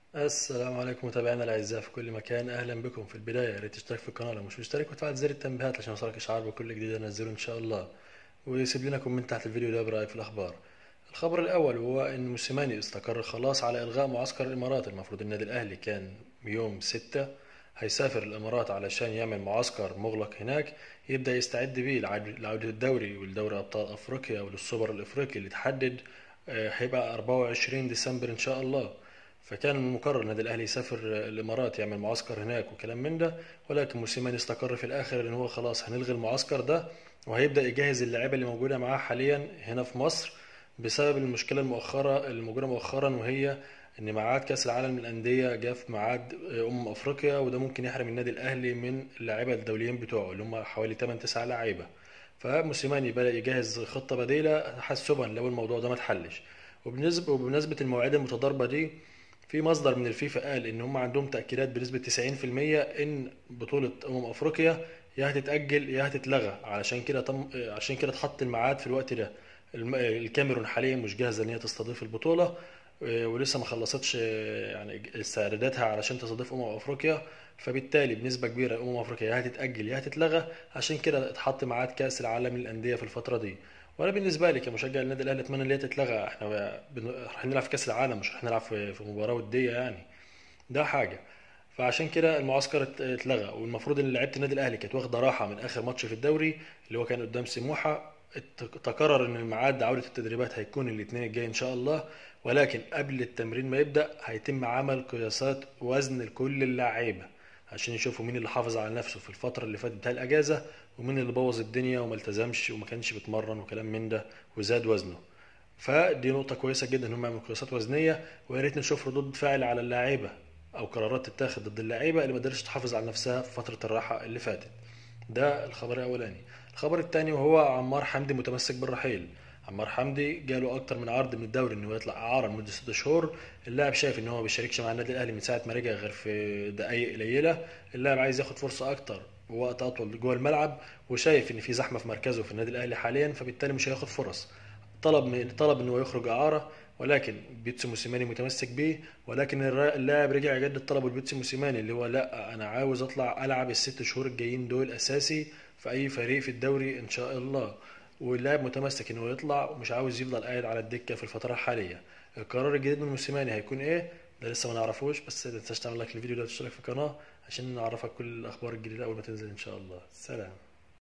السلام عليكم متابعينا الاعزاء في كل مكان اهلا بكم في البدايه يا ريت تشترك في القناه لو مش مشترك وتفعل زر التنبيهات عشان يوصلك اشعار بكل جديد انزله ان شاء الله ويسيب لنا كومنت تحت الفيديو ده برايك في الاخبار الخبر الاول هو ان موسيماني استقر خلاص على الغاء معسكر الامارات المفروض النادي الاهلي كان يوم ستة هيسافر الامارات علشان يعمل معسكر مغلق هناك يبدا يستعد بيه لعوده الدوري والدوري ابطال افريقيا وللسوبر الافريقي اللي تحدد آه، هيبقى 24 ديسمبر ان شاء الله فكان من المقرر النادي الاهلي يسافر الامارات يعمل معسكر هناك وكلام من ده ولكن موسيماني استقر في الاخر ان هو خلاص هنلغي المعسكر ده وهيبدا يجهز اللعيبه اللي موجوده معاه حاليا هنا في مصر بسبب المشكله المؤخره الموجوده مؤخرا وهي ان ميعاد كاس العالم للانديه جه في ميعاد امم افريقيا وده ممكن يحرم النادي الاهلي من اللعيبه الدوليين بتوعه اللي هم حوالي 8 9 لعيبه فموسيماني بدا يجهز خطه بديله تحسبا لو الموضوع ده ما اتحلش وبالنسبه وبمناسبه المواعيد المتضاربه دي في مصدر من الفيفا قال ان هم عندهم تاكيدات بنسبه 90% ان بطوله امم افريقيا يا هتتاجل يا هتتلغى علشان كده تم عشان كده اتحط الميعاد في الوقت ده الكاميرون حاليا مش جاهزه ان هي تستضيف البطوله ولسه ما خلصتش يعني استعداداتها علشان تستضيف امم افريقيا فبالتالي بنسبه كبيره امم افريقيا يا هتتاجل يا هتتلغى عشان كده اتحط ميعاد كاس العالم للانديه في الفتره دي وانا بالنسبه لي كمشجع للنادي الاهلي اتمنى ان هي تتلغى احنا راح نلعب في كاس العالم مش راح نلعب في مباراه وديه يعني ده حاجه فعشان كده المعسكر اتلغى والمفروض ان لعيبه النادي الاهلي كانت واخده راحه من اخر ماتش في الدوري اللي هو كان قدام سموحه تقرر ان الميعاد عوده التدريبات هيكون الاثنين الجاي ان شاء الله ولكن قبل التمرين ما يبدا هيتم عمل قياسات وزن لكل اللعيبه عشان يشوفوا مين اللي حافظ على نفسه في الفترة اللي فاتت بتاع الأجازة ومين اللي بوظ الدنيا وما التزمش وما كانش بيتمرن وكلام من ده وزاد وزنه فدي نقطة كويسة جدا ان هم يعملوا قياسات وزنية ويا ريت نشوف ردود فعل على اللاعيبة او قرارات تتاخد ضد اللعيبة اللي ما قدرتش تحافظ على نفسها في فترة الراحة اللي فاتت ده الخبر الاولاني الخبر الثاني وهو عمار حمدي متمسك بالرحيل عمار حمدي جاله اكتر من عرض من الدوري انه يطلع اعاره لمده ست شهور اللاعب شايف ان هو ما بيشاركش مع النادي الاهلي من ساعه ما رجع غير في دقائق قليله اللاعب عايز ياخد فرصه اكتر ووقت اطول جوه الملعب وشايف ان في زحمه في مركزه في النادي الاهلي حاليا فبالتالي مش هياخد فرص طلب من طلب انه يخرج اعاره ولكن بيتسو موسيماني متمسك بيه ولكن اللاعب رجع يجدد طلبه لبيتسو موسيماني اللي هو لا انا عاوز اطلع العب الست شهور الجايين دول اساسي في اي فريق في الدوري ان شاء الله واللاعب متمسك انه يطلع ومش عاوز يفضل قاعد على الدكه في الفتره الحاليه القرار الجديد من موسيماني هيكون ايه ده لسه ما نعرفوش بس ما تنساش تعمل لايك للفيديو ده وتشترك في القناه عشان نعرفك كل الاخبار الجديده اول ما تنزل ان شاء الله سلام